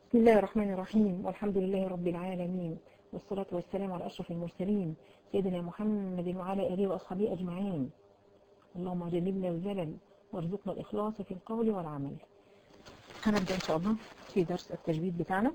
بسم الله الرحمن الرحيم والحمد لله رب العالمين والصلاة والسلام على أشرف المرسلين سيدنا محمد وعلى آله وأصحابه أجمعين اللهم جنبنا الزلل وارزقنا الإخلاص في القول والعمل هنبدأ إن شاء الله في درس التجويد بتاعنا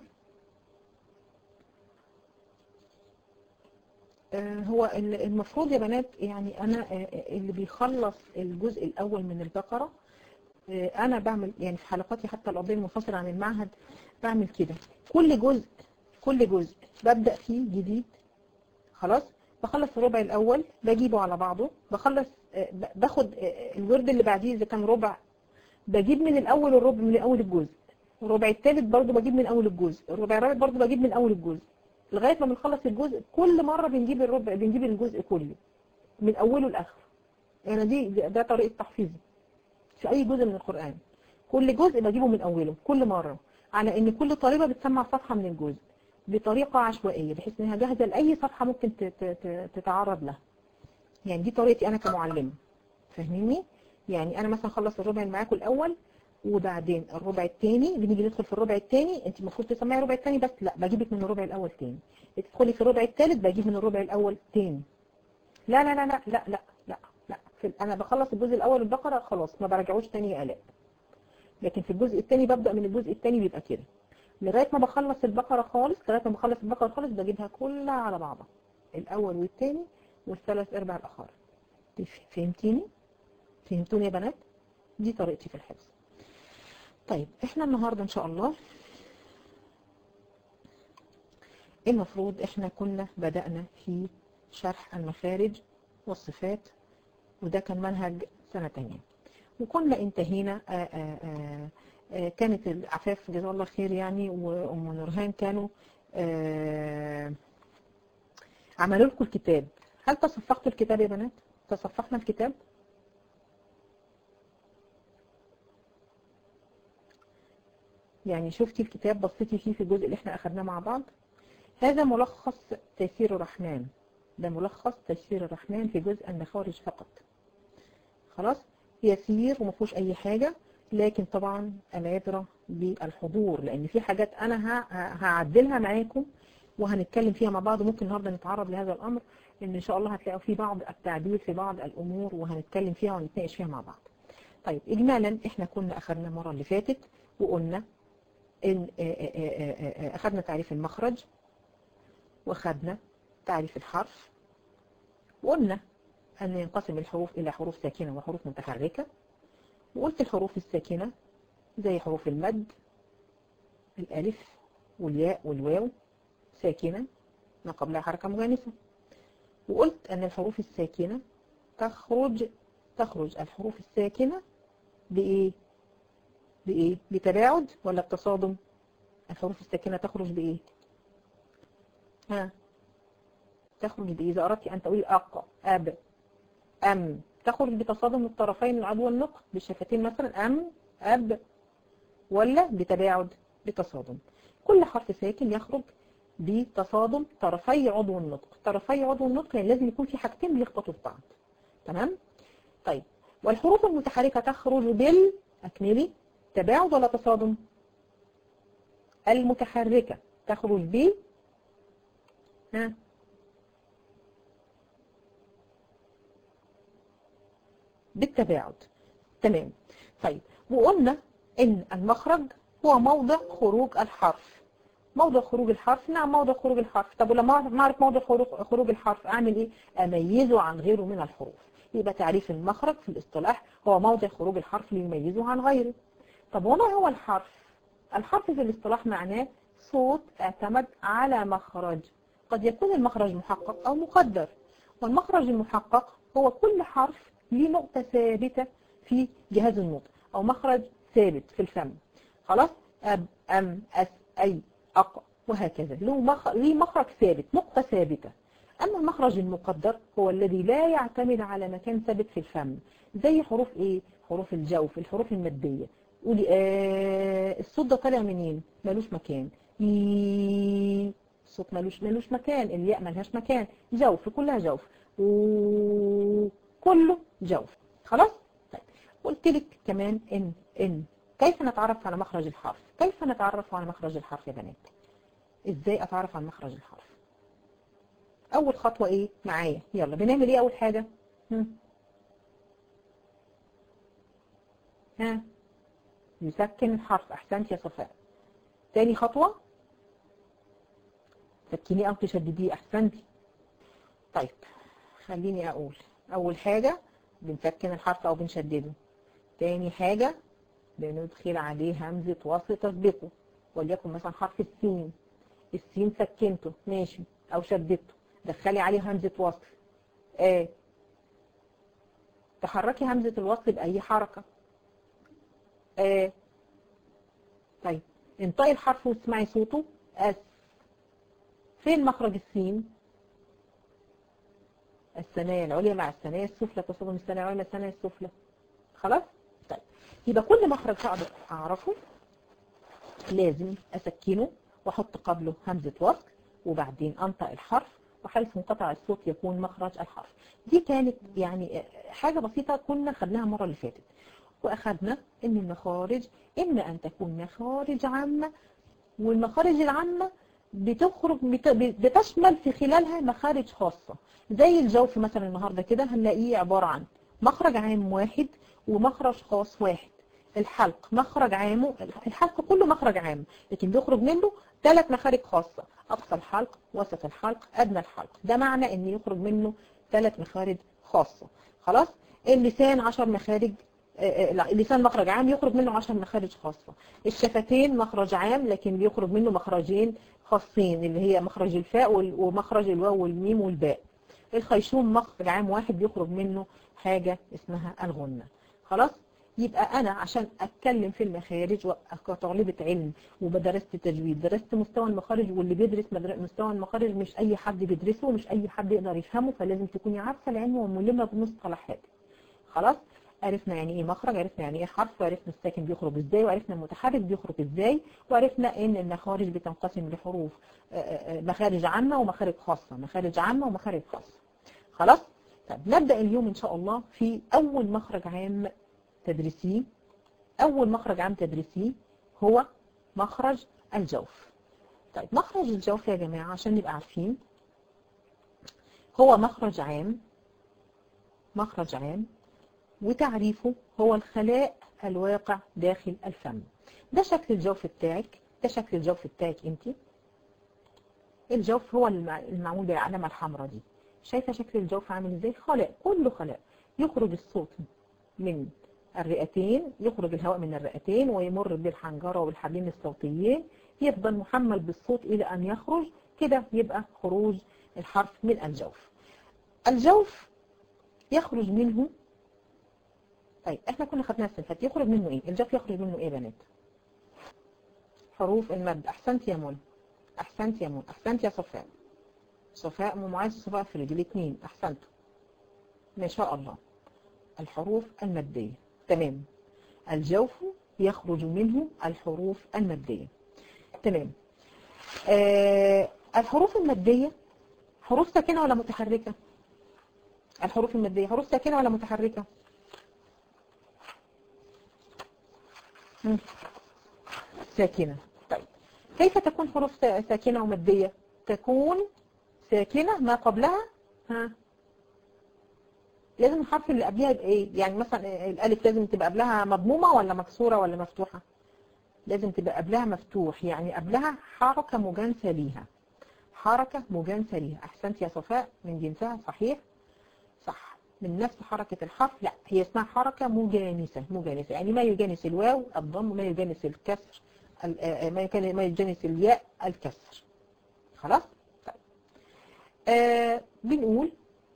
آه، هو ال- المفروض يا بنات يعني أنا آه، اللي بيخلص الجزء الأول من البقرة آه، أنا بعمل يعني في حلقاتي حتى القضية المنفصلة عن المعهد بعمل كده كل جزء كل جزء ببدأ فيه جديد خلاص بخلص الربع الأول بجيبه على بعضه بخلص آه، ب- باخد آه، الورد اللي بعديه إذا كان ربع بجيب من الأول الربع من أول الجزء الربع الثالث برضه بجيب من أول الجزء الربع الرابع برضه بجيب من أول الجزء لغاية ما بنخلص الجزء كل مرة بنجيب الربع بنجيب الجزء كله من أوله لآخره يعني دي ده ده طريقة تحفيظي في أي جزء من القرآن كل جزء بجيبه من أوله كل مرة على إن كل طالبة بتسمع صفحة من الجزء بطريقة عشوائية بحيث إنها جاهزة لأي صفحة ممكن ت- ت- ت- تتعرض لها يعني دي طريقتي أنا كمعلمة فاهميني؟ يعني أنا مثلا أخلص الربع اللي معاكم الأول وبعدين الربع الثاني بنيجي ندخل في الربع الثاني انت المفروض تسمعي الربع الثاني بس لا بجيبك من الربع الاول تاني تدخلي في الربع الثالث بجيب من الربع الاول تاني لا لا لا لا لا لا لا لا في انا بخلص الجزء الاول من البقره خلاص ما برجعوش تاني يا الاء لكن في الجزء الثاني ببدا من الجزء الثاني بيبقى كده لغايه ما بخلص البقره خالص لغايه ما بخلص البقره خالص بجيبها كلها على بعضها الاول والثاني والثلاث ارباع الاخر فهمتيني فهمتوني يا بنات دي طريقتي في الحفظ طيب احنا النهاردة ان شاء الله المفروض احنا كنا بدأنا في شرح المخارج والصفات وده كان منهج سنة تانية وكنا انتهينا آآ آآ آآ كانت العفاف جزاه الله خير يعني وام نورهان كانوا آآ عملوا لكم الكتاب هل تصفحتوا الكتاب يا بنات؟ تصفحنا الكتاب؟ يعني شفتي الكتاب بصيتي فيه في الجزء اللي احنا اخدناه مع بعض هذا ملخص تيسير الرحمن ده ملخص تيسير الرحمن في جزء المخارج فقط خلاص يسير وما فيهوش اي حاجة لكن طبعا العبرة بالحضور لان في حاجات انا ه- ه- هعدلها معاكم وهنتكلم فيها مع بعض ممكن النهارده نتعرض لهذا الامر ان ان شاء الله هتلاقوا في بعض التعديل في بعض الامور وهنتكلم فيها ونتناقش فيها مع بعض طيب اجمالا احنا كنا اخدنا المره اللي فاتت وقلنا إن أخذنا تعريف المخرج وأخذنا تعريف الحرف وقلنا أن ينقسم الحروف إلى حروف ساكنة وحروف متحركة وقلت الحروف الساكنة زي حروف المد الألف والياء والواو ساكنة ما قبلها حركة مجانسة وقلت أن الحروف الساكنة تخرج تخرج الحروف الساكنة بإيه؟ بإيه؟ بتباعد ولا بتصادم؟ الحروف الساكنة تخرج بإيه؟ ها؟ تخرج بإيه؟ إذا أردت أن تقولي أق أب أم تخرج بتصادم الطرفين العضو والنطق بالشفتين مثلا أم أب ولا بتباعد بتصادم كل حرف ساكن يخرج بتصادم طرفي عضو النطق طرفي عضو النطق يعني لازم يكون في حاجتين بيخبطوا في بعض تمام طيب والحروف المتحركة تخرج بال أكملي تباعد ولا تصادم المتحركة تخرج ب ها بالتباعد تمام طيب وقلنا ان المخرج هو موضع خروج الحرف موضع خروج الحرف نعم موضع خروج الحرف طب ولما ما اعرف موضع خروج خروج الحرف اعمل ايه اميزه عن غيره من الحروف يبقى تعريف المخرج في الاصطلاح هو موضع خروج الحرف ليميزه عن غيره طب وما هو الحرف الحرف في الاصطلاح معناه صوت اعتمد على مخرج قد يكون المخرج محقق او مقدر والمخرج المحقق هو كل حرف ليه نقطة ثابتة في جهاز النطق او مخرج ثابت في الفم خلاص اب ام اس اي اق وهكذا له مخ... ليه مخرج ثابت نقطة ثابتة أما المخرج المقدر هو الذي لا يعتمد على مكان ثابت في الفم زي حروف إيه؟ حروف الجوف الحروف المادية قولي آه الصوت ده طالع منين؟ ملوش مكان إيه الصوت ملوش ملوش مكان الياء ملهاش مكان جوف كلها جوف وكله جوف خلاص؟ طيب قلت لك كمان إن إن كيف نتعرف على مخرج الحرف؟ كيف نتعرف على مخرج الحرف يا بنات ازاي اتعرف على مخرج الحرف اول خطوة ايه معايا يلا بنعمل ايه اول حاجة هم. ها نسكن الحرف احسنت يا صفاء تاني خطوة سكنيه او تشدديه احسنتي طيب خليني اقول اول حاجة بنسكن الحرف او بنشدده تاني حاجة بندخل عليه همزة وصل تسبقه وليكن مثلا حرف السين السين سكنته ماشي او شددته دخلي عليه همزة وصل اه تحركي همزة الوصل بأي حركة اه طيب انطقي الحرف واسمعي صوته اس فين مخرج السين الثنايا العليا مع الثنايا السفلى تصادم الثنايا العليا مع الثنايا السفلى خلاص طيب يبقى كل مخرج هقدر اعرفه لازم اسكنه واحط قبله همزه وصل وبعدين انطق الحرف وحيث انقطع الصوت يكون مخرج الحرف دي كانت يعني حاجه بسيطه كنا خدناها المره اللي فاتت واخدنا ان المخارج اما ان تكون مخارج عامه والمخارج العامه بتخرج بتشمل في خلالها مخارج خاصة زي الجوف مثلا النهاردة كده هنلاقيه عبارة عن مخرج عام واحد ومخرج خاص واحد الحلق مخرج عام الحلق كله مخرج عام لكن بيخرج منه ثلاث مخارج خاصة أقصى الحلق وسط الحلق أدنى الحلق ده معنى إن يخرج منه ثلاث مخارج خاصة خلاص اللسان عشر مخارج اللسان مخرج عام يخرج منه 10 مخارج خاصة الشفتين مخرج عام لكن بيخرج منه مخرجين خاصين اللي هي مخرج الفاء ومخرج الواو والميم والباء الخيشوم مخرج عام واحد بيخرج منه حاجة اسمها الغنة خلاص يبقى أنا عشان أتكلم في المخارج كطالبة علم وبدرست تجويد درست مستوى المخارج واللي بيدرس مستوى المخارج مش أي حد بيدرسه ومش أي حد يقدر يفهمه فلازم تكوني عارفة العلم وملمة بمصطلحات خلاص عرفنا يعني ايه مخرج عرفنا يعني ايه حرف وعرفنا الساكن بيخرج ازاي وعرفنا المتحرك بيخرج ازاي وعرفنا ان المخارج بتنقسم لحروف مخارج عامة ومخارج خاصة مخارج عامة ومخارج خاصة خلاص طب نبدأ اليوم ان شاء الله في اول مخرج عام تدريسيه اول مخرج عام تدريسيه هو مخرج الجوف طيب مخرج الجوف يا جماعة عشان نبقى عارفين هو مخرج عام مخرج عام وتعريفه هو الخلاء الواقع داخل الفم ده شكل الجوف بتاعك ده شكل الجوف بتاعك انت الجوف هو المعمول بالعلامة الحمراء دي شايفة شكل الجوف عامل ازاي خلاء كله خلاء يخرج الصوت من الرئتين يخرج الهواء من الرئتين ويمر بالحنجرة والحبلين الصوتيين يفضل محمل بالصوت إلى أن يخرج كده يبقى خروج الحرف من الجوف الجوف يخرج منه طيب احنا كنا خدناها السنة يخرج منه ايه الجوف يخرج منه ايه يا بنات حروف المد احسنت يا منى احسنت يا منى احسنت يا صفاء صفاء مميز صفاء في رجل الاثنين احسنتوا ما شاء الله الحروف المادية تمام الجوف يخرج منه الحروف المادية تمام آه الحروف المادية حروف ساكنة ولا متحركة الحروف المادية حروف ساكنة ولا متحركة مم. ساكنة طيب كيف تكون حروف ساكنة ومادية تكون ساكنة ما قبلها ها لازم الحرف اللي قبلها يبقى ايه يعني مثلا الالف لازم تبقى قبلها مضمومة ولا مكسورة ولا مفتوحة لازم تبقى قبلها مفتوح يعني قبلها حركة مجانسة ليها حركة مجانسة ليها احسنت يا صفاء من جنسها صحيح صح من نفس حركة الحرف لا هي اسمها حركة مجانسة مجانسة يعني ما يجانس الواو الضم ما يجانس الكسر ما يجانس الياء الكسر خلاص طيب آه بنقول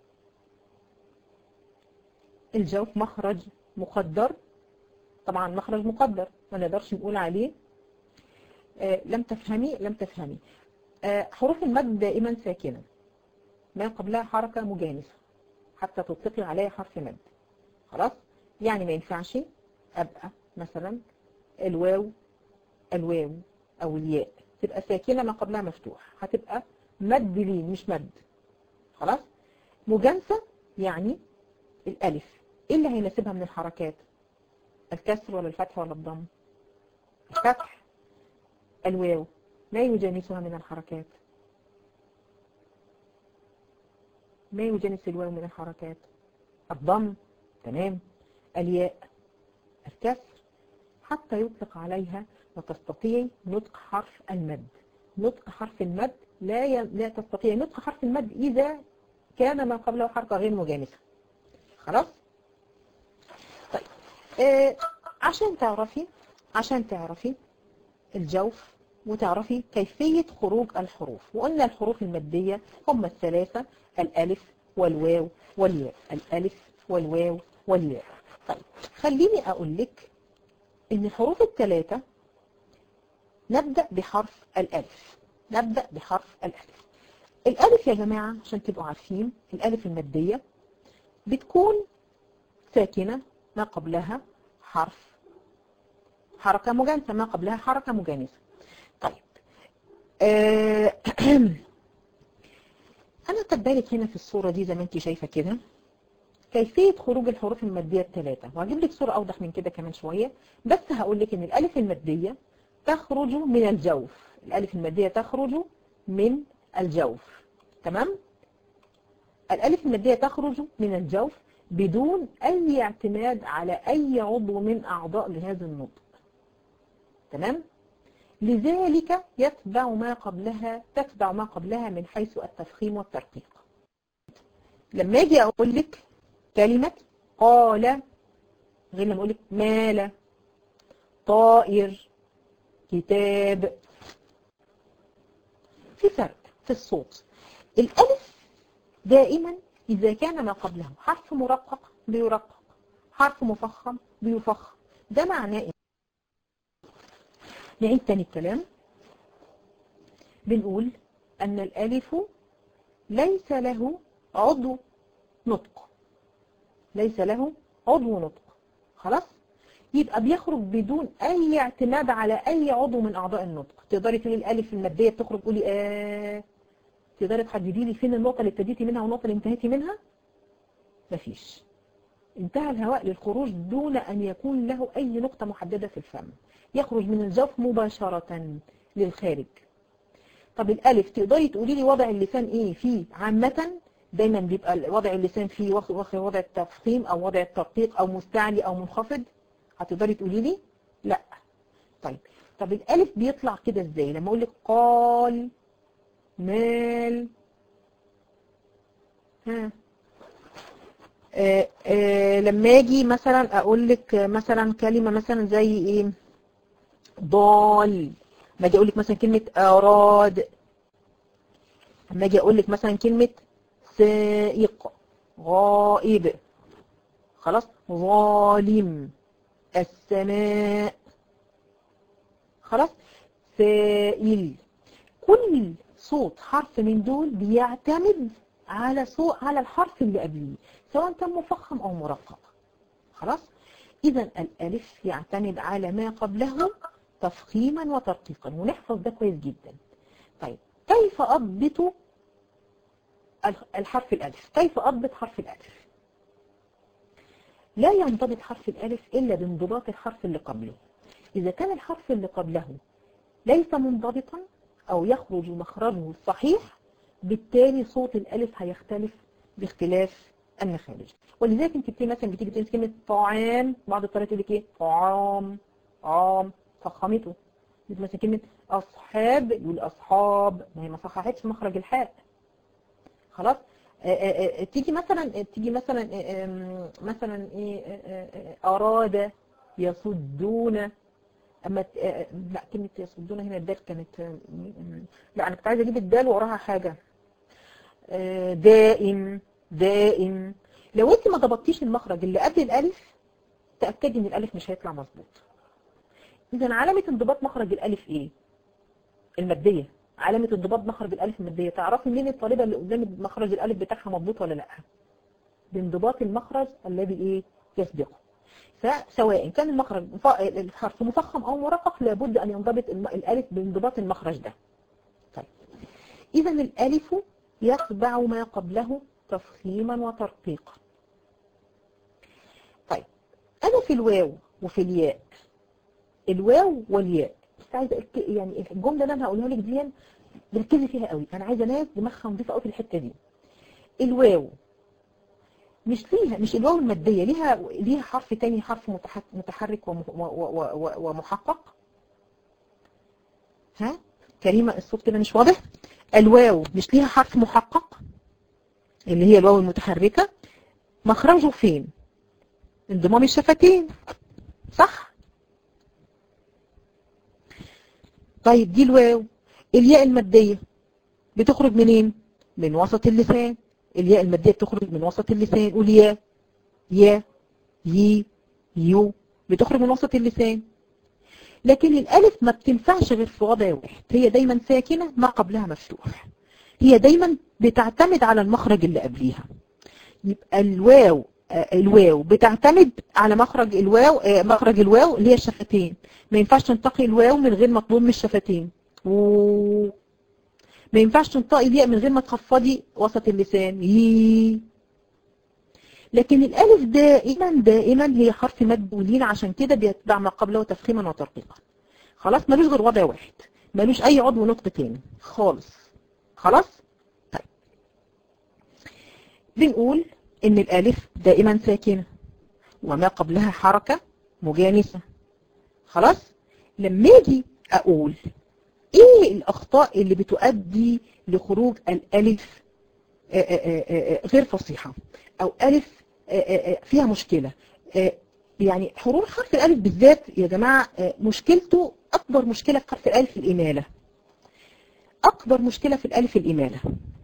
الجوف مخرج مقدر طبعا مخرج مقدر ما نقدرش نقول عليه آه لم تفهمي لم تفهمي آه حروف المد دائما ساكنة ما قبلها حركة مجانسة حتى تطلقي عليها حرف مد خلاص يعني ما ينفعش ابقى مثلا الواو الواو او الياء تبقى ساكنة ما قبلها مفتوح هتبقى مد لين مش مد خلاص مجانسة يعني الالف ايه اللي هيناسبها من الحركات الكسر ولا الفتح ولا الضم الفتح الواو ما يجانسها من الحركات ما يجانس الواو من الحركات الضم تمام الياء الكسر حتى يطلق عليها وتستطيع نطق حرف المد نطق حرف المد لا ي... لا تستطيع نطق حرف المد إذا كان ما قبله حركة غير مجانسة خلاص طيب آه عشان تعرفي عشان تعرفي الجوف وتعرفي كيفية خروج الحروف وقلنا الحروف المادية هم الثلاثة الألف والواو والياء الألف والواو والياء طيب خليني أقول لك إن الحروف الثلاثة نبدأ بحرف الألف نبدأ بحرف الألف الألف يا جماعة عشان تبقوا عارفين الألف المادية بتكون ساكنة ما قبلها حرف حركة مجانسة ما قبلها حركة مجانسة طيب آه أنا كاتبالك هنا في الصورة دي زي ما أنت شايفة كده كيفية خروج الحروف المادية الثلاثة وهجيب لك صورة أوضح من كده كمان شوية بس هقول لك إن الألف المادية تخرج من الجوف الألف المادية تخرج من الجوف تمام الألف المادية تخرج من الجوف بدون أي اعتماد على أي عضو من أعضاء لهذا النطق تمام لذلك يتبع ما قبلها تتبع ما قبلها من حيث التفخيم والترقيق لما اجي اقول لك كلمة قال غير لما اقول لك مال طائر كتاب في فرق في الصوت الألف دائما إذا كان ما قبله حرف مرقق بيرقق حرف مفخم بيفخم ده معناه إيه؟ نعيد تاني الكلام بنقول أن الألف ليس له عضو نطق ليس له عضو نطق خلاص يبقى بيخرج بدون أي اعتماد على أي عضو من أعضاء النطق تقدري تقولي الألف المادية بتخرج قولي آه تقدري تحددي لي فين النقطة اللي ابتديتي منها والنقطة اللي انتهيتي منها مفيش انتهى الهواء للخروج دون أن يكون له أي نقطة محددة في الفم يخرج من الجوف مباشرة للخارج طب الألف تقدري تقولي لي وضع اللسان إيه فيه عامة دايما بيبقى وضع اللسان فيه واخد وضع التفخيم أو وضع الترقيق أو مستعلي أو منخفض هتقدري تقولي لي لا طيب طب الألف بيطلع كده إزاي لما أقول لك قال مال ها آه آه لما اجي مثلا اقول لك مثلا كلمه مثلا زي ايه ضال لما اجي اقول لك مثلا كلمه اراد لما اجي اقول لك مثلا كلمه سائق غائب خلاص ظالم السماء خلاص سائل كل صوت حرف من دول بيعتمد على صوت على الحرف اللي قبليه سواء كان مفخم او مرقق خلاص اذا الالف يعتمد على ما قبله تفخيما وترقيقا ونحفظ ده كويس جدا طيب كيف اضبط الحرف الالف كيف اضبط حرف الالف لا ينضبط حرف الالف الا بانضباط الحرف اللي قبله اذا كان الحرف اللي قبله ليس منضبطا او يخرج مخرجه الصحيح بالتالي صوت الالف هيختلف باختلاف المخارج ولذلك انت بتيجي مثلا بتيجي تقول كلمه طعام بعض الطريقه تقول لك ايه طعام عام فخمته مثلا كلمه اصحاب يقول اصحاب ما هي ما صححتش مخرج الحاء خلاص آآ آآ تيجي مثلا تيجي مثلا مثلا ايه اراد يصدون اما لا كلمه يصدون هنا الدال كانت لا انا كنت عايزه اجيب الدال وراها حاجه دائم دائم لو انت ما ضبطتيش المخرج اللي قبل الالف تاكدي ان الالف مش هيطلع مظبوط اذا علامه انضباط مخرج الالف ايه الماديه علامه انضباط مخرج الالف الماديه تعرفي منين الطالبه اللي قدامك مخرج الالف بتاعها مظبوط ولا لا بانضباط المخرج الذي ايه يسبقه فسواء كان المخرج الحرف مفخم او مرقق لابد ان ينضبط الالف بانضباط المخرج ده طيب اذا الالف يتبع ما قبله تفخيما وترقيقا طيب انا في الواو وفي الياء الواو والياء بس عايزه أك- يعني الجمله اللي انا هقولها لك دي ركزي فيها قوي انا عايزه ناس دماغها نضيفه قوي في الحته دي الواو مش ليها مش الواو الماديه ليها ليها حرف تاني حرف متح- متحرك وم- و- و- و- ومحقق ها كريمه الصوت كده مش واضح الواو مش ليها حرف محقق اللي هي الواو المتحركه مخرجه فين انضمام الشفتين صح طيب دي الواو الياء المادية بتخرج منين من وسط اللسان الياء المادية بتخرج من وسط اللسان قول يا يا يي يو بتخرج من وسط اللسان لكن الألف ما بتنفعش غير في وضع واحد هي دايما ساكنة ما قبلها مفتوح هي دايما بتعتمد على المخرج اللي قبليها يبقى الواو آه، الواو بتعتمد على مخرج الواو آه، مخرج الواو اللي هي الشفتين ما ينفعش تنطقي الواو من غير ما تضم الشفتين و ما ينفعش تنطقي الياء من غير ما تخفضي وسط اللسان يي لكن الالف دائما دائما هي حرف مد ولين عشان كده بيتبع ما قبله تفخيما وترقيقا خلاص ملوش غير وضع واحد ملوش اي عضو نطق تاني خالص خلاص طيب بنقول ان الالف دائما ساكنه وما قبلها حركه مجانسه خلاص لما اجي اقول ايه الاخطاء اللي بتؤدي لخروج الالف آه، آه، آه، آه، غير فصيحه او الف آه، آه، آه، فيها مشكله آه، يعني حروف حرف الالف بالذات يا جماعه آه، مشكلته اكبر مشكله في حرف الالف الاماله اكبر مشكله في الالف الاماله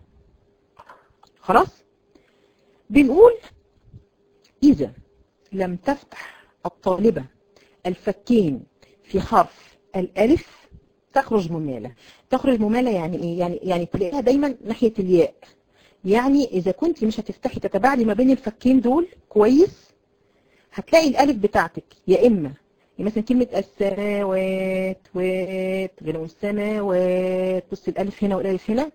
خلاص بنقول اذا لم تفتح الطالبه الفكين في حرف الالف تخرج ممالة تخرج ممالة يعني ايه يعني يعني تلاقيها دايما ناحية الياء يعني اذا كنت مش هتفتحي تتباعدي ما بين الفكين دول كويس هتلاقي الالف بتاعتك يا اما يعني مثلا كلمة السماوات وات غير السماوات بص الالف هنا والالف هنا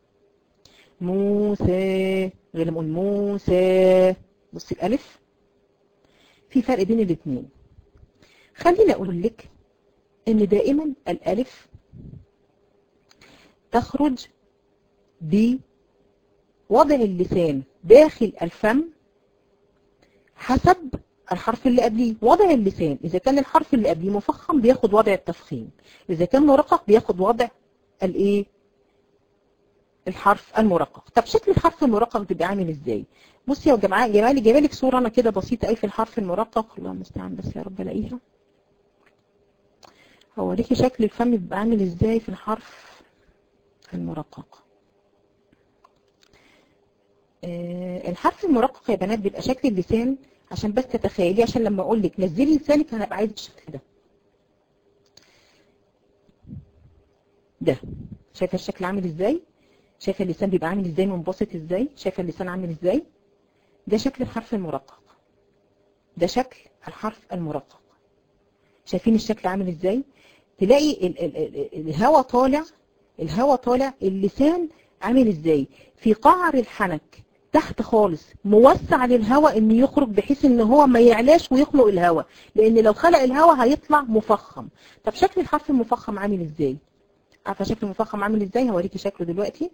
موسى غير نقول موسى بص الالف في فرق بين الاثنين خليني اقول لك ان دائما الالف تخرج بوضع اللسان داخل الفم حسب الحرف اللي قبليه وضع اللسان اذا كان الحرف اللي قبليه مفخم بياخد وضع التفخيم اذا كان مرقق بياخد وضع الايه الحرف المرقق طب شكل الحرف المرقق بيبقى عامل ازاي بصي يا جماعه جمالي جايبه لك صوره انا كده بسيطه قوي في الحرف المرقق الله المستعان بس يا رب الاقيها هوريكي شكل الفم بيبقى عامل ازاي في الحرف المرقق آه، الحرف المرقق يا بنات بيبقى شكل اللسان عشان بس تتخيلي عشان لما اقول لك نزلي لسانك انا هبقى عايزه الشكل ده ده شايفه الشكل عامل ازاي شايفه اللسان بيبقى عامل ازاي منبسط ازاي شايفه اللسان عامل ازاي ده شكل الحرف المرقق ده شكل الحرف المرقق شايفين الشكل عامل ازاي تلاقي ال ال ال الهواء طالع الهواء طالع اللسان عامل ازاي في قعر الحنك تحت خالص موسع للهواء انه يخرج بحيث ان هو ما يعلاش ويخلق الهواء لان لو خلق الهواء هيطلع مفخم طب شكل الحرف المفخم عامل ازاي عارفه شكل المفخم عامل ازاي هوريكي شكله دلوقتي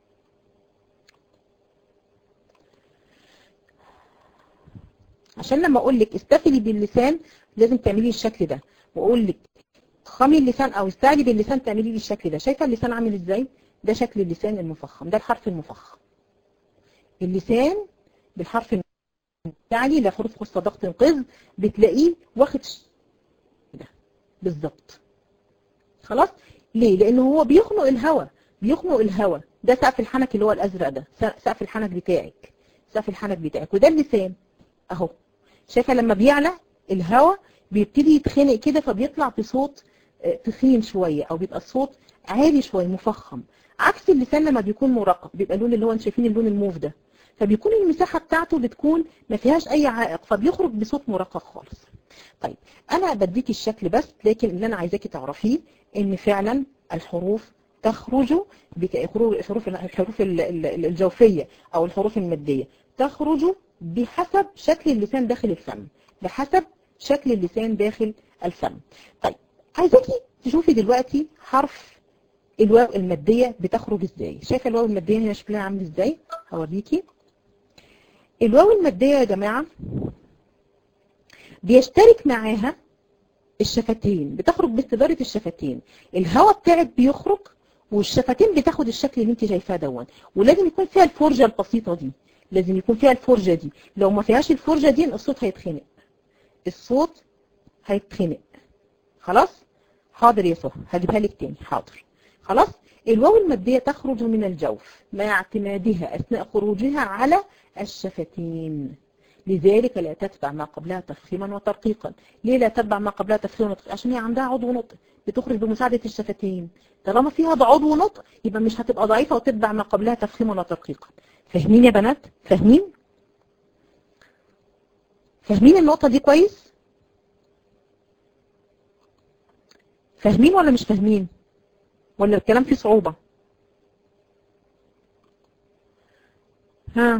عشان لما اقول لك استفلي باللسان لازم تعملي الشكل ده واقول لك خمي اللسان او استعلي باللسان تعملي لي الشكل ده شايفه اللسان عامل ازاي ده شكل اللسان المفخم ده الحرف المفخم اللسان بالحرف المستعلي لحروف خصة ضغط انقاذ بتلاقيه واخد ش- ده بالظبط خلاص ليه لان هو بيخنق الهواء بيخنق الهواء ده سقف الحنك اللي هو الازرق ده س- سقف الحنك بتاعك سقف الحنك بتاعك وده اللسان اهو شايفه لما بيعلى الهواء بيبتدي يتخنق كده فبيطلع بصوت آه، تخين شويه او بيبقى الصوت عالي شويه مفخم عكس اللسان لما بيكون مرقق بيبقى اللون اللي هو انتوا شايفين اللون الموف ده فبيكون المساحه بتاعته بتكون ما فيهاش اي عائق فبيخرج بصوت مرقق خالص طيب انا بديكي الشكل بس لكن اللي انا عايزاكي تعرفيه ان فعلا الحروف تخرج بك- خروج- الحروف الحروف ال- ال- الجوفيه او الحروف الماديه تخرج بحسب شكل اللسان داخل الفم بحسب شكل اللسان داخل الفم طيب عايزاكي تشوفي دلوقتي حرف الواو المادية بتخرج ازاي شايفة الواو المادية هنا شكلها عامل ازاي هوريكي الواو المادية يا جماعة بيشترك معاها الشفتين بتخرج باستدارة الشفتين الهواء بتاعك بيخرج والشفتين بتاخد الشكل اللي انت شايفاه دون ولازم يكون فيها الفرجة البسيطة دي لازم يكون فيها الفرجة دي لو ما فيهاش الفرجة دي الصوت هيتخنق الصوت هيتخنق خلاص حاضر يا سهى هجيبها لك تاني حاضر خلاص الواو المادية تخرج من الجوف مع اعتمادها أثناء خروجها على الشفتين لذلك لا تتبع ما قبلها تفخيما وترقيقا ليه لا تتبع ما قبلها تفخيما وترقيقا عشان هي عندها عضو نطق بتخرج بمساعدة الشفتين طالما فيها عضو نطق يبقى مش هتبقى ضعيفة وتتبع ما قبلها تفخيما وترقيقا فاهمين يا بنات فاهمين فاهمين النقطة دي كويس فاهمين ولا مش فاهمين ولا الكلام فيه صعوبة ها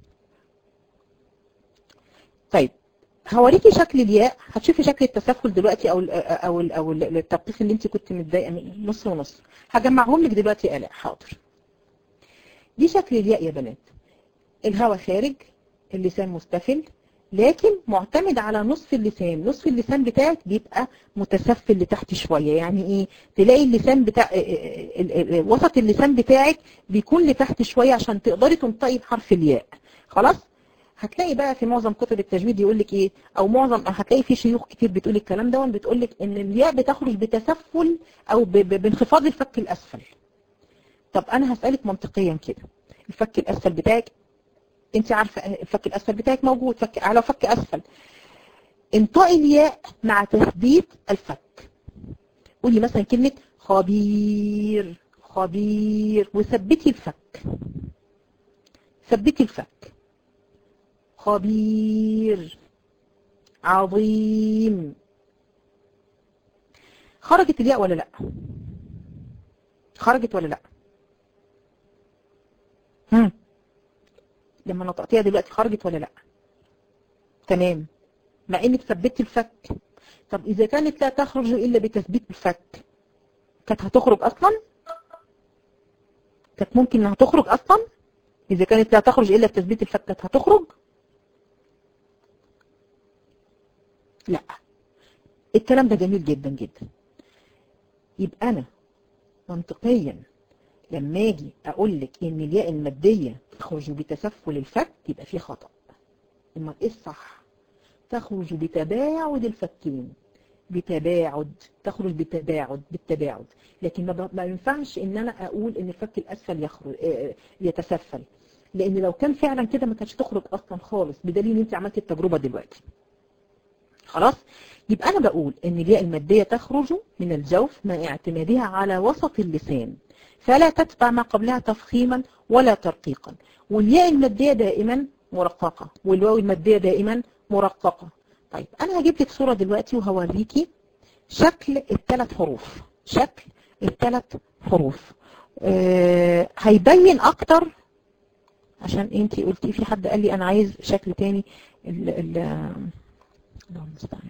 طيب هوريكي شكل الياء هتشوفي شكل التسفل دلوقتي او ال او ال او التدقيق اللي انت كنت متضايقه منه نص ونص هجمعهم لك دلوقتي الاء حاضر دي شكل الياء يا بنات الهواء خارج اللسان مستفل لكن معتمد على نصف اللسان نصف اللسان بتاعك بيبقى متسفل لتحت شوية يعني ايه تلاقي اللسان بتاع وسط اللسان بتاعك بيكون لتحت شوية عشان تقدري تنطقي بحرف الياء خلاص هتلاقي بقى في معظم كتب التجويد يقول لك ايه او معظم هتلاقي في شيوخ كتير بتقول الكلام ده بتقول لك ان الياء بتخرج بتسفل او بانخفاض الفك الاسفل طب انا هسألك منطقيا كده الفك الاسفل بتاعك انت عارفه الفك الاسفل بتاعك موجود فك اعلى وفك اسفل انطقي الياء مع تثبيت الفك قولي مثلا كلمه خبير خبير وثبتي الفك ثبتي الفك خبير عظيم خرجت الياء ولا لا خرجت ولا لا هم. لما نطقتيها دلوقتي خرجت ولا لا تمام مع انك ثبتي الفك طب اذا كانت لا تخرج الا بتثبيت الفك كانت هتخرج اصلا كانت ممكن انها تخرج اصلا اذا كانت لا تخرج الا بتثبيت الفك كانت هتخرج لا الكلام ده جميل جدا جدا يبقى انا منطقيا لما اجي اقول لك ان الياء الماديه تخرج بتسفل الفك يبقى في خطا امال ايه الصح تخرج بتباعد الفكين بتباعد تخرج بتباعد بالتباعد لكن ما, ما ينفعش ان انا اقول ان الفك الاسفل يخرج يتسفل لان لو كان فعلا كده ما كانتش تخرج اصلا خالص بدليل ان انت عملتي التجربه دلوقتي خلاص يبقى انا بقول ان الياء الماديه تخرج من الجوف مع اعتمادها على وسط اللسان فلا تتبع ما قبلها تفخيما ولا ترقيقا والياء المادية دائما مرققة والواو المادية دائما مرققة طيب أنا هجيب لك صورة دلوقتي وهوريكي شكل الثلاث حروف شكل الثلاث حروف أه هيبين أكتر عشان انتي قلتي في حد قال لي أنا عايز شكل تاني ال ال اللهم المستعان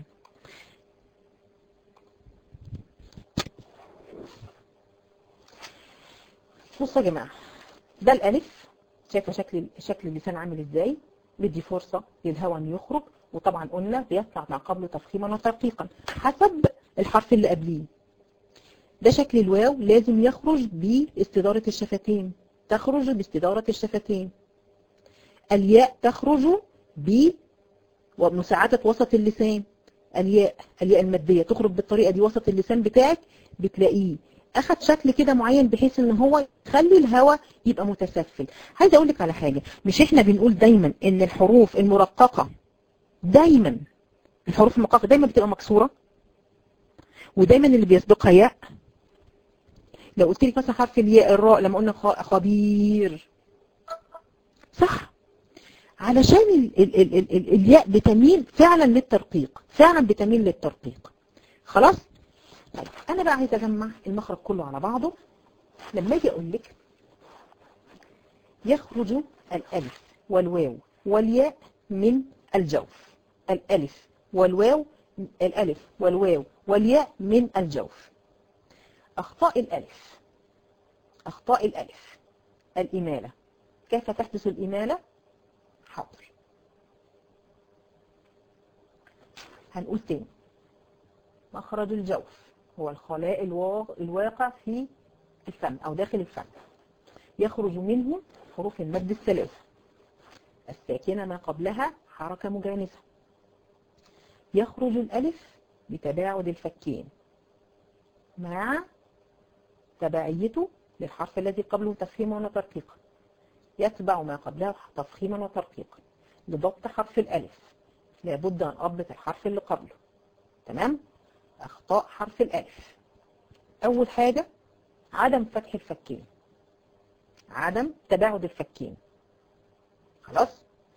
بصوا يا جماعة ده الألف شايفة شكل شكل اللسان عامل ازاي بدي فرصة للهواء ان يخرج وطبعا قلنا بيطلع مع قبله تفخيما وترقيقا حسب الحرف اللي قبليه ده شكل الواو لازم يخرج باستدارة الشفتين تخرج باستدارة الشفتين الياء تخرج ب ومساعدة وسط اللسان الياء الياء المادية تخرج بالطريقة دي وسط اللسان بتاعك بتلاقيه اخد شكل كده معين بحيث ان هو يخلي الهواء يبقى متسفل عايزه اقول لك على حاجه مش احنا بنقول دايما ان الحروف المرققه دايما الحروف المرققه دايما بتبقى مكسوره ودايما اللي بيسبقها ياء لو قلت لك مثلا حرف الياء الراء لما قلنا خبير صح علشان ال ال ال ال ال الياء بتميل فعلا للترقيق فعلا بتميل للترقيق خلاص طيب انا بقى عايزه اجمع المخرج كله على بعضه لما اجي اقول لك يخرج الالف والواو والياء من الجوف الالف والواو الالف والواو والياء من الجوف أخطاء الألف أخطاء الألف الإمالة كيف تحدث الإمالة؟ حاضر هنقول تاني مخرج الجوف هو الخلاء الواقع في الفم أو داخل الفم يخرج منه حروف المد الثلاثة الساكنة ما قبلها حركة مجانسة يخرج الألف بتباعد الفكين مع تبعيته للحرف الذي قبله تفخيما وترقيقا يتبع ما قبله تفخيما وترقيقا لضبط حرف الألف لابد أن أضبط الحرف اللي قبله تمام أخطاء حرف الألف أول حاجة عدم فتح الفكين عدم تباعد الفكين خلاص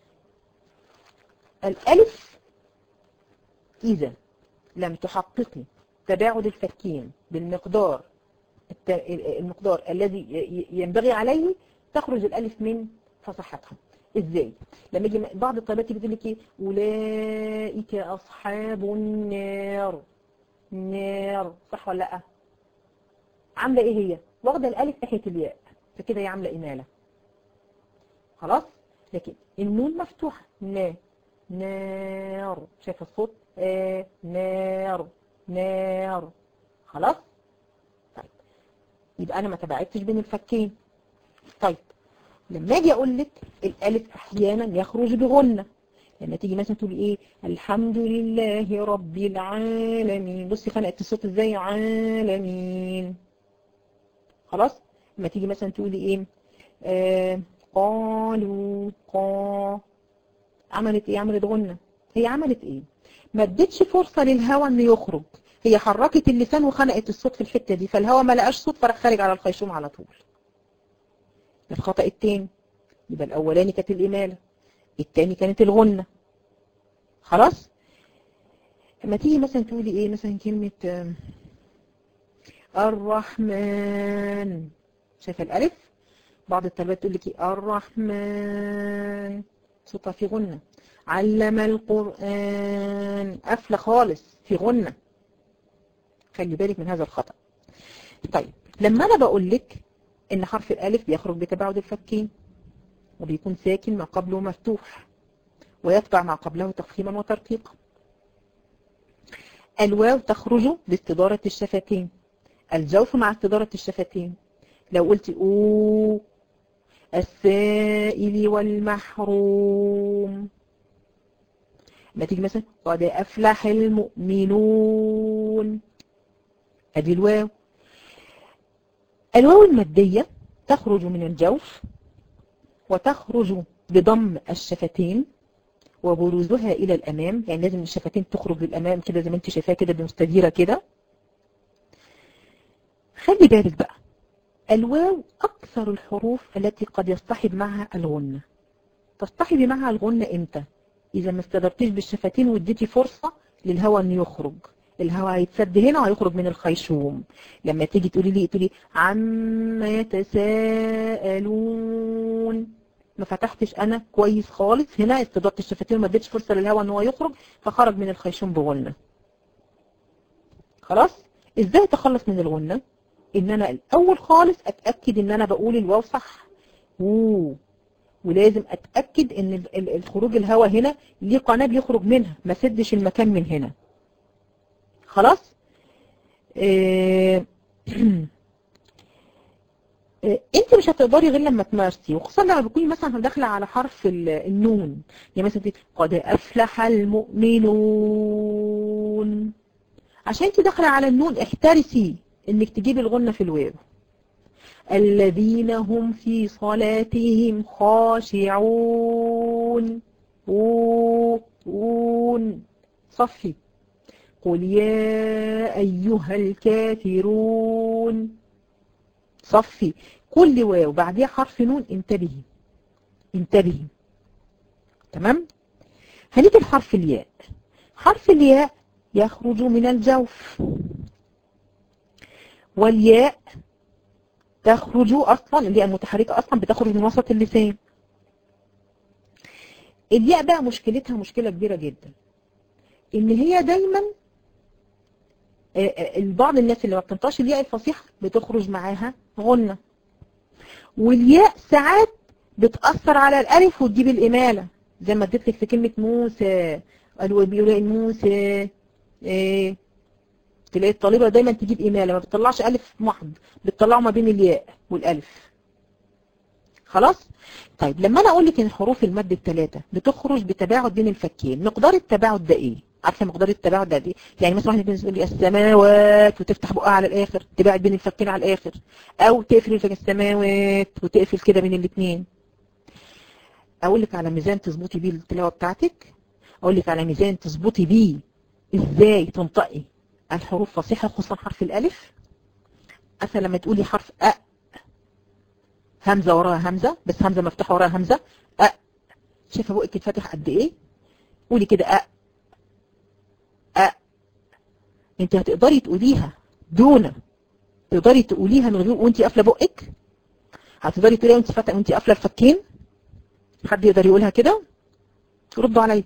الألف إذا لم تحققي تباعد الفكين بالمقدار المقدار الذي ينبغي عليه تخرج الألف من فصحتها ازاي لما يجي بعض الطلبات بتقول لك ايه اولئك اصحاب النار نار صح ولا لا عامله ايه هي واخده الالف ناحيه الياء فكده هي عامله اماله خلاص لكن النون مفتوحه نا نار شايف الصوت آه نار نار خلاص طيب يبقى انا ما تبعتش بين الفكين طيب لما اجي اقول لك الالف احيانا يخرج بغنه لما تيجي مثلا تقولي ايه الحمد لله رب العالمين بصي خنقت الصوت ازاي عالمين خلاص لما تيجي مثلا تقولي ايه آه قالوا قا عملت ايه عملت غنه هي عملت ايه ما ادتش فرصه للهواء انه يخرج هي حركت اللسان وخنقت الصوت في الحته دي فالهواء ما لقاش صوت فراح خارج على الخيشوم على طول الخطأ التاني يبقى الأولاني كانت الإمالة التاني كانت الغنة خلاص لما تيجي مثلا تقولي ايه مثلا كلمة الرحمن شايفة الألف بعض الطلبات تقول لك ايه الرحمن صوتها في غنة علم القرآن قافلة خالص في غنة خلي بالك من هذا الخطأ طيب لما أنا بقول لك ان حرف الالف بيخرج بتباعد الفكين وبيكون ساكن ما قبله مفتوح ويتبع ما قبله تفخيما وترقيقا الواو تخرج باستدارة الشفتين الجوف مع استدارة الشفتين لو قلت او السائل والمحروم ما تيجي مثلا قد افلح المؤمنون ادي الواو الواو المادية تخرج من الجوف وتخرج بضم الشفتين وبروزها إلى الأمام يعني لازم الشفتين تخرج للأمام كده زي ما انت شايفاها كده بمستديرة كده خلي بالك بقى الواو أكثر الحروف التي قد يصطحب معها الغنة تصطحبي معها الغنة إمتى؟ إذا ما استدرتيش بالشفتين واديتي فرصة للهواء أن يخرج الهواء هيتسد هنا وهيخرج من الخيشوم لما تيجي تقولي لي تقولي عما يتساءلون ما فتحتش انا كويس خالص هنا استضافت الشفتين وما اديتش فرصه للهواء ان هو يخرج فخرج من الخيشوم بغنه خلاص ازاي اتخلص من الغنه ان انا الاول خالص اتاكد ان انا بقول الواو صح اوه ولازم اتاكد ان الخروج الهواء هنا ليه قناه بيخرج منها ما سدش المكان من هنا خلاص إيه انت مش هتقدري غير لما تمارسي وخصوصا لما بتكوني مثلا داخله على حرف النون يعني مثلا قد افلح المؤمنون عشان انت داخله على النون احترسي انك تجيبي الغنه في الواو الذين هم في صلاتهم خاشعون ون صفي قل يا أيها الكافرون صفي كل واو بعديها حرف نون انتبهي انتبهي تمام هنيجي لحرف الياء حرف الياء يخرج من الجوف والياء تخرج اصلا الياء المتحركه اصلا بتخرج من وسط اللسان الياء بقى مشكلتها مشكله كبيره جدا ان هي دايما بعض الناس اللي ما بتنطقش الياء الفصيحة بتخرج معاها غنة والياء ساعات بتأثر على الألف وتجيب الإمالة زي ما اديت لك في كلمة موسى قالوا بيقولوا موسى ايه تلاقي الطالبة دايما تجيب إمالة ما بتطلعش ألف محض بتطلعه ما بين الياء والألف خلاص طيب لما انا اقول لك ان حروف المد الثلاثه بتخرج بتباعد بين الفكين مقدار التباعد ده ايه عارفه مقدار التباعد ده ايه يعني مثلا واحد يقول لي السماوات وتفتح بقها على الاخر تباعد بين الفكين على الاخر او تقفل الفك السماوات وتقفل كده بين الاثنين اقول لك على ميزان تظبطي بيه التلاوه بتاعتك اقول لك على ميزان تظبطي بيه ازاي تنطقي الحروف فصيحه خصوصا حرف الالف مثلا لما تقولي حرف أ همزة وراها همزة بس همزة مفتوحة وراها همزة أ شايفة بقك اتفتح قد ايه قولي كده أ أ انت هتقدري تقوليها دون تقدري تقوليها من غير وانت قافله بقك هتقدري تقوليها وانت فاتحه وانت قافله الفكين حد يقدر يقولها كده ردوا عليا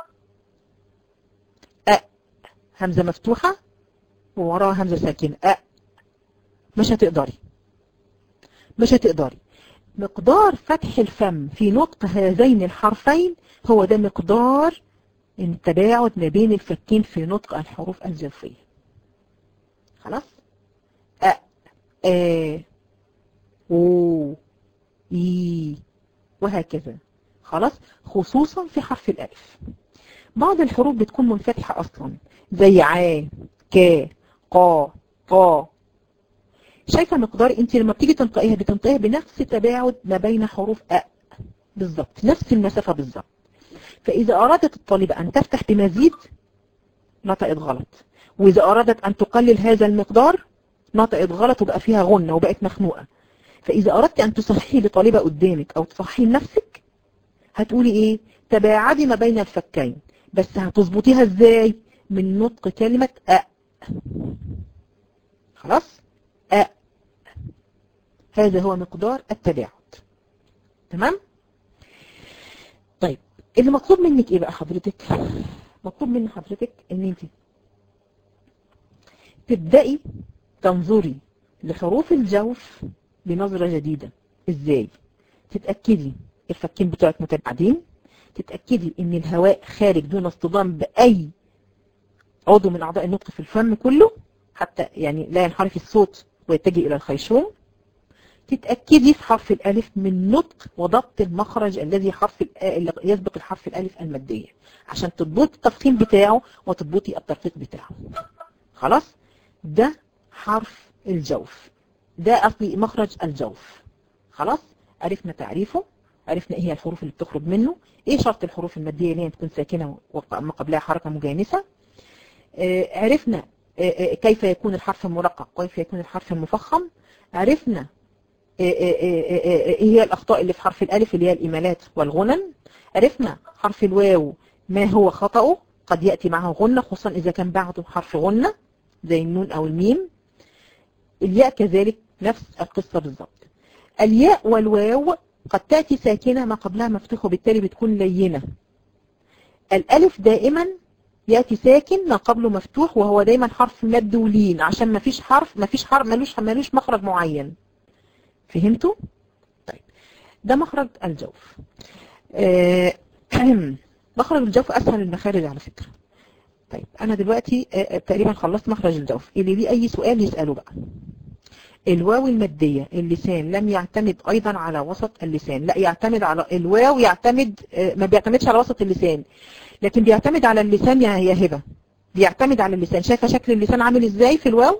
أ همزة مفتوحة ووراها همزة ساكنة أ مش هتقدري مش هتقدري مقدار فتح الفم في نطق هذين الحرفين هو ده مقدار التباعد ما بين الفكين في نطق الحروف الجوفية خلاص أ آ أو إي وهكذا خلاص خصوصا في حرف الألف بعض الحروف بتكون منفتحة أصلا زي ع ك ق ط شايفة مقدار انت لما بتيجي تنطقيها بتنطقيها بنفس تباعد ما بين حروف أ بالظبط نفس المسافة بالظبط فإذا أرادت الطالبة أن تفتح بمزيد نطقت غلط وإذا أرادت أن تقلل هذا المقدار نطقت غلط وبقى فيها غنة وبقت مخنوقة فإذا أردت أن تصحي لطالبة قدامك أو تصحي لنفسك هتقولي إيه تباعدي ما بين الفكين بس هتظبطيها إزاي من نطق كلمة أ خلاص أ هذا هو مقدار التباعد تمام طيب اللي مطلوب منك ايه بقى حضرتك مطلوب من حضرتك ان انت تبدأي تنظري لحروف الجوف بنظرة جديدة ازاي تتأكدي الفكين بتوعك متباعدين تتأكدي ان الهواء خارج دون اصطدام بأي عضو من اعضاء النطق في الفم كله حتى يعني لا ينحرف الصوت ويتجه الى الخيشوم تتأكدي في حرف الألف من نطق وضبط المخرج الذي حرف يسبق الحرف الألف المادية عشان تضبطي التفخيم بتاعه وتضبطي الترقيق بتاعه خلاص ده حرف الجوف ده أصلي مخرج الجوف خلاص عرفنا تعريفه عرفنا ايه هي الحروف اللي بتخرج منه ايه شرط الحروف المادية اللي هي تكون ساكنة وما قبلها حركة مجانسة آه عرفنا آه كيف يكون الحرف المرقق كيف يكون الحرف المفخم عرفنا ايه هي الاخطاء اللي في حرف الالف اللي هي الامالات والغنن عرفنا حرف الواو ما هو خطأه قد يأتي معه غنة خصوصا اذا كان بعده حرف غنة زي النون او الميم الياء كذلك نفس القصة بالظبط الياء والواو قد تأتي ساكنة ما قبلها مفتوح وبالتالي بتكون لينة الالف دائما يأتي ساكن ما قبله مفتوح وهو دايما حرف مد ولين عشان ما فيش حرف ما فيش حرف ملوش ملوش مخرج معين فهمتوا؟ طيب ده مخرج الجوف آه مخرج الجوف أسهل المخارج على فكرة طيب أنا دلوقتي آه تقريبا خلصت مخرج الجوف اللي ليه أي سؤال يسأله بقى الواو المادية اللسان لم يعتمد أيضا على وسط اللسان لا يعتمد على الواو يعتمد آه ما بيعتمدش على وسط اللسان لكن بيعتمد على اللسان يا هبة بيعتمد على اللسان شايفة شكل اللسان عامل ازاي في الواو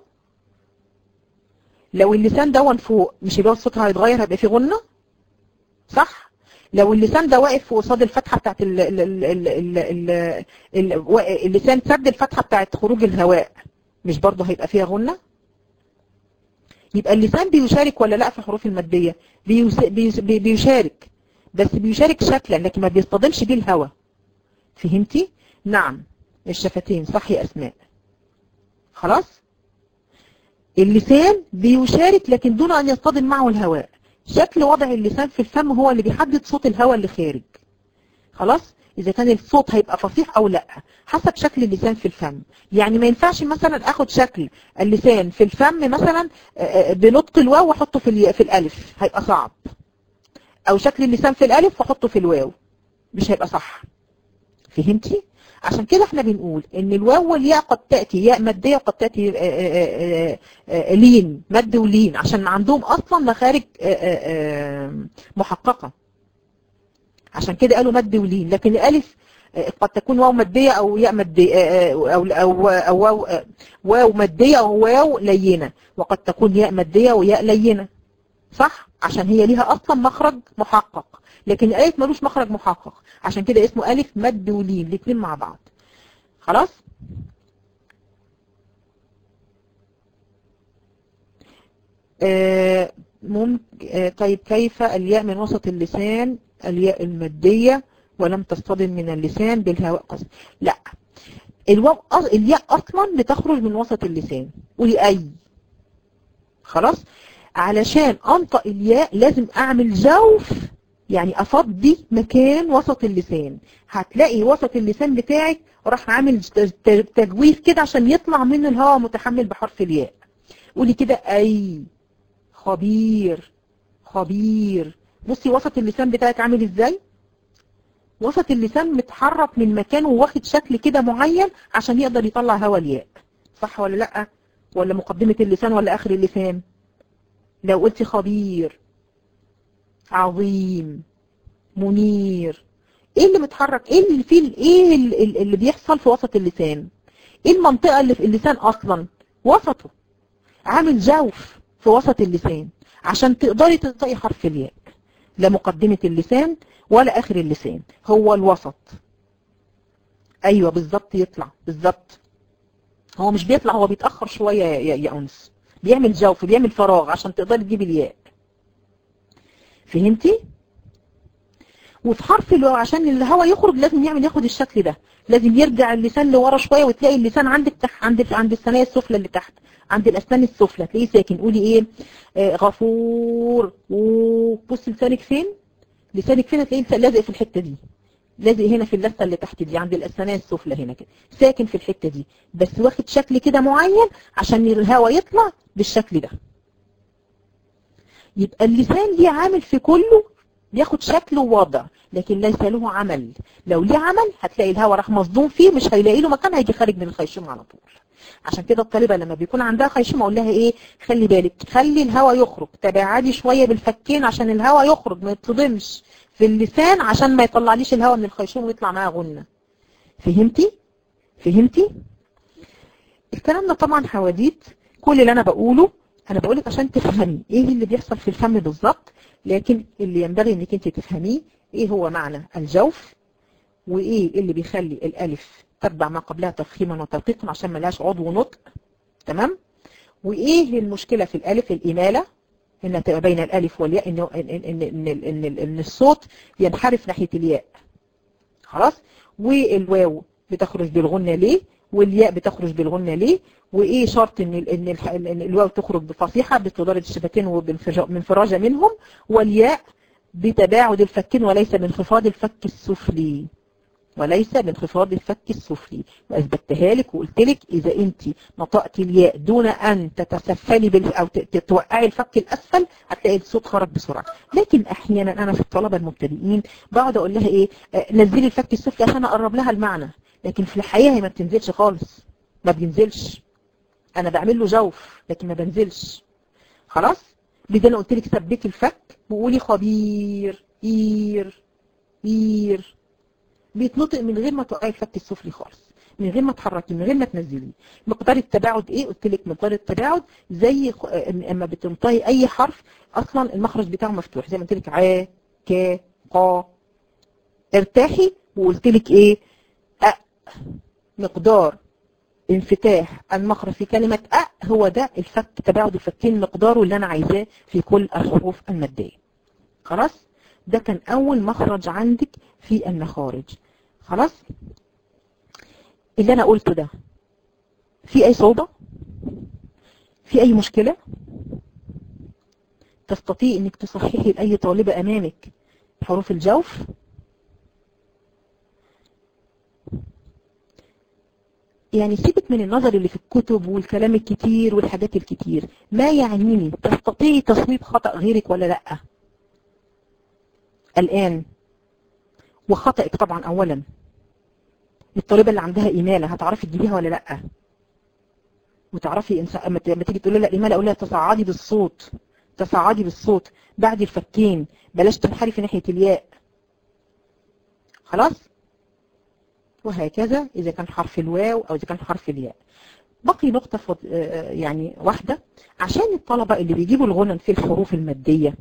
لو اللسان دون فوق مش يبقى صوتها هيتغير هيبقى فيه غنة صح لو اللسان ده واقف قصاد الفتحة بتاعت ال ال ال ال ال ال ال اللسان سد الفتحة بتاعت خروج الهواء مش برضه هيبقى فيها غنة يبقى اللسان بيشارك ولا لا في الحروف المادية بيشارك بس بيشارك شكلا لكن ما بيصطدمش بيه الهواء فهمتي نعم الشفتين صح يا أسماء خلاص اللسان بيشارك لكن دون أن يصطدم معه الهواء شكل وضع اللسان في الفم هو اللي بيحدد صوت الهواء اللي خارج خلاص اذا كان الصوت هيبقى فصيح او لا حسب شكل اللسان في الفم يعني ما ينفعش مثلا اخد شكل اللسان في الفم مثلا بنطق الواو واحطه في في الالف هيبقى صعب او شكل اللسان في الالف واحطه في الواو مش هيبقى صح فهمتي عشان كده احنا بنقول ان الواو والياء قد تأتي ياء مادية وقد تأتي آآ آآ لين مد ولين عشان عندهم اصلا مخارج آآ محققة عشان كده قالوا مد ولين لكن الالف قد تكون واو مادية او ياء مادية او او او واو واو مادية او واو لينة وقد تكون ياء مادية وياء لينة صح عشان هي ليها اصلا مخرج محقق لكن الالف ملوش مخرج محقق عشان كده اسمه الف مد ولين الاثنين مع بعض خلاص آه ممكن آه طيب كيف الياء من وسط اللسان الياء المادية ولم تصطدم من اللسان بالهواء قصد لا الواو الياء اصلا بتخرج من وسط اللسان قولي اي خلاص علشان انطق الياء لازم اعمل جوف يعني افضي مكان وسط اللسان هتلاقي وسط اللسان بتاعك راح عامل تجويف كده عشان يطلع منه الهواء متحمل بحرف الياء قولي كده اي خبير خبير بصي وسط اللسان بتاعك عامل ازاي وسط اللسان متحرك من مكانه واخد شكل كده معين عشان يقدر يطلع هواء الياء صح ولا لا ولا مقدمة اللسان ولا اخر اللسان لو قلتي خبير عظيم منير ايه اللي متحرك ايه اللي فيه ايه اللي, اللي بيحصل في وسط اللسان ايه المنطقة اللي في اللسان اصلا وسطه عامل جوف في وسط اللسان عشان تقدري تنطقي حرف الياء لا مقدمة اللسان ولا اخر اللسان هو الوسط ايوه بالظبط يطلع بالظبط هو مش بيطلع هو بيتأخر شوية يا, يا انس بيعمل جوف بيعمل فراغ عشان تقدري تجيبي الياء فهمتي وفي حرف الواو عشان الهواء يخرج لازم يعمل ياخد الشكل ده لازم يرجع اللسان لورا شويه وتلاقي اللسان عندك تحت عند عند الثنايا السفلى اللي تحت عند الاسنان السفلى تلاقيه ساكن قولي ايه آه غفور وبص لسانك فين لسانك فين هتلاقيه لازق في الحته دي لازق هنا في اللثه اللي تحت دي عند الاسنان السفلى هنا كده ساكن في الحته دي بس واخد شكل كده معين عشان الهواء يطلع بالشكل ده يبقى اللسان ليه عامل في كله بياخد شكل ووضع لكن ليس له عمل لو ليه عمل هتلاقي الهواء راح مصدوم فيه مش هيلاقي له مكان هيجي خارج من الخيشوم على طول عشان كده الطالبة لما بيكون عندها خيشوم اقول لها ايه خلي بالك خلي الهواء يخرج تباعدي شوية بالفكين عشان الهواء يخرج ما يتصدمش في اللسان عشان ما يطلعليش الهواء من الخيشوم ويطلع معاه غنة فهمتي فهمتي الكلام ده طبعا حواديت كل اللي انا بقوله انا بقولك عشان تفهمي ايه اللي بيحصل في الفم بالظبط لكن اللي ينبغي انك انت تفهميه ايه هو معنى الجوف وايه اللي بيخلي الالف تتبع ما قبلها تفخيما وترقيقا عشان ما لهاش عضو نطق تمام وايه المشكلة في الالف الامالة انها تبقى بين الالف والياء ان ان ان ان, إن, إن, إن الصوت ينحرف ناحية الياء خلاص والواو بتخرج بالغنة ليه والياء بتخرج بالغنة ليه وايه شرط ان ان, إن الواو تخرج بفصيحة بتدرج الشفتين وبانفراجة منهم والياء بتباعد الفكين وليس بانخفاض الفك السفلي وليس بانخفاض الفك السفلي واثبتها لك وقلت لك اذا انت نطقت الياء دون ان تتسفلي بال او توقعي الفك الاسفل هتلاقي الصوت خرج بسرعه لكن احيانا انا في الطلبه المبتدئين بقعد اقول لها ايه نزلي الفك السفلي عشان اقرب لها المعنى لكن في الحقيقه هي ما بتنزلش خالص ما بينزلش انا بعمل له جوف لكن ما بنزلش خلاص بدي انا قلت لك ثبتي الفك وقولي خبير اير اير بيتنطق من غير ما توقعي الفك السفلي خالص من غير ما تحركي من غير ما تنزليه مقدار التباعد ايه قلت لك مقدار التباعد زي اما بتنطقي اي حرف اصلا المخرج بتاعه مفتوح زي ما قلت لك ع ك ق ارتاحي وقلت لك ايه أ مقدار انفتاح المخرج في كلمة أ هو ده الفك تباعد الفكين مقداره اللي أنا عايزاه في كل الحروف المادية خلاص ده كان أول مخرج عندك في المخارج خلاص اللي أنا قلته ده في أي صعوبة في أي مشكلة تستطيع أنك تصححي لأي طالبة أمامك حروف الجوف يعني سيبك من النظر اللي في الكتب والكلام الكتير والحاجات الكتير ما يعنيني تستطيعي تصويب خطأ غيرك ولا لا الآن وخطأك طبعا أولا الطالبة اللي عندها إمالة هتعرفي تجيبيها ولا لا وتعرفي إنسان اما تيجي تقول لها الإمالة أقول لها تصعدي بالصوت تصعدي بالصوت بعد الفكين بلاش تنحرفي ناحية الياء خلاص وهكذا إذا كان حرف الواو أو إذا كان حرف الياء بقي نقطة فض... يعني واحدة عشان الطلبة اللي بيجيبوا الغنن في الحروف المادية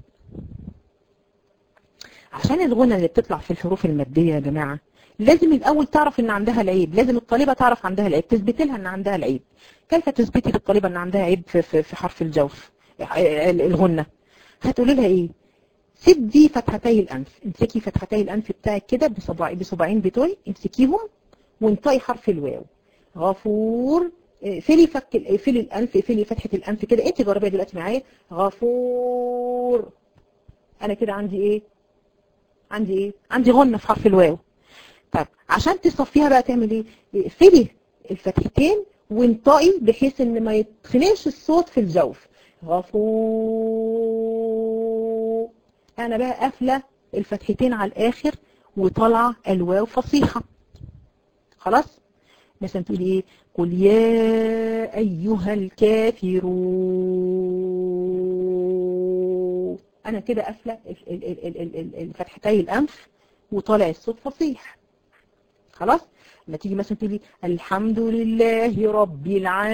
عشان الغنى اللي بتطلع في الحروف المادية يا جماعة لازم الأول تعرف إن عندها العيب لازم الطالبة تعرف عندها العيب تثبت لها إن عندها العيب كيف تثبتي للطالبة إن عندها عيب في, في, في حرف الجوف الغنة هتقولي لها إيه سدي فتحتي الأنف امسكي فتحتي الأنف بتاعك كده بصباع بصباعين بتوعي امسكيهم وانطقي حرف الواو غفور فلي فك فلي الأنف فلي فتحة الأنف كده انت جربيها دلوقتي معايا غفور أنا كده عندي إيه عندي ايه عندي غنة في حرف الواو طب عشان تصفيها بقى تعمل ايه اقفلي الفتحتين وانطقي بحيث ان ما يتخنقش الصوت في الجوف غفور انا بقى قافله الفتحتين على الاخر وطالعه الواو فصيحه خلاص مثلا تقولي ايه قل يا ايها الكافرون انا كده قافله الفتحتي الانف وطالع الصوت فصيح خلاص لما تيجي مثلا تقولي الحمد لله رب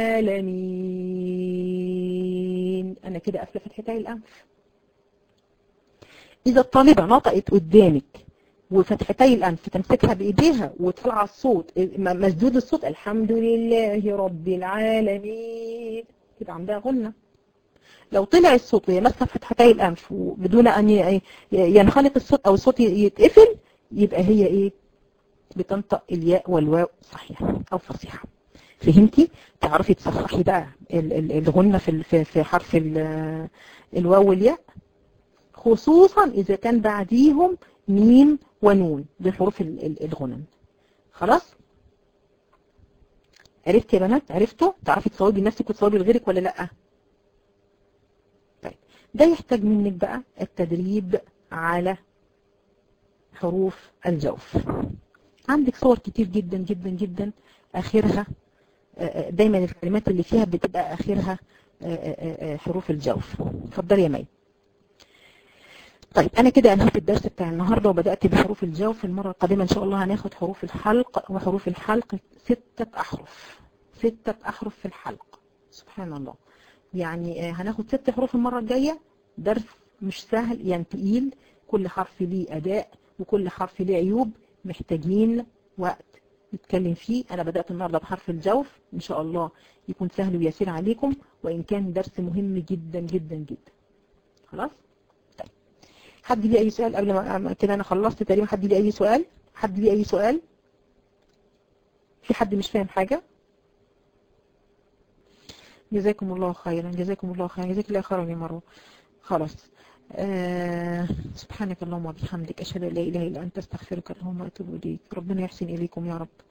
العالمين انا كده قافله فتحتي الانف اذا الطالبه نطقت قدامك وفتحتي الانف تمسكها بايديها وطلع الصوت مسدود الصوت الحمد لله رب العالمين كده عندها غنه لو طلع الصوت وهي ماسكه فتحتي الانف بدون ان ينخلق الصوت او الصوت يتقفل يبقى هي ايه بتنطق الياء والواو صحيحه او فصيحه فهمتي تعرفي تصححي بقى الغنه في في حرف الواو والياء خصوصا اذا كان بعديهم ميم ونون دي حروف الغنن خلاص عرفت يا بنات عرفتوا تعرفي تصوبي لنفسك وتصوبي لغيرك ولا لا ده يحتاج منك بقى التدريب على حروف الجوف عندك صور كتير جدا جدا جدا اخرها دايما الكلمات اللي فيها بتبقى اخرها حروف الجوف اتفضلي يا مي طيب انا كده انهيت الدرس بتاع النهارده وبدات بحروف الجوف المره القادمه ان شاء الله هناخد حروف الحلق وحروف الحلق سته احرف سته احرف في الحلق سبحان الله يعني هناخد ست حروف المرة الجاية درس مش سهل يعني تقيل كل حرف ليه أداء وكل حرف ليه عيوب محتاجين وقت نتكلم فيه أنا بدأت النهاردة بحرف الجوف إن شاء الله يكون سهل ويسير عليكم وإن كان درس مهم جدا جدا جدا خلاص طيب حد ليه أي سؤال قبل ما كده أنا خلصت تقريبا حد ليه أي سؤال حد ليه أي سؤال في حد مش فاهم حاجة جزاكم الله خيرا جزاكم الله خيرا جزاك الله خيرا يا مروه خلاص آه سبحانك اللهم وبحمدك أشهد أن لا إله إلا أنت أستغفرك اللهم وأتوب إليك ربنا يحسن إليكم يا رب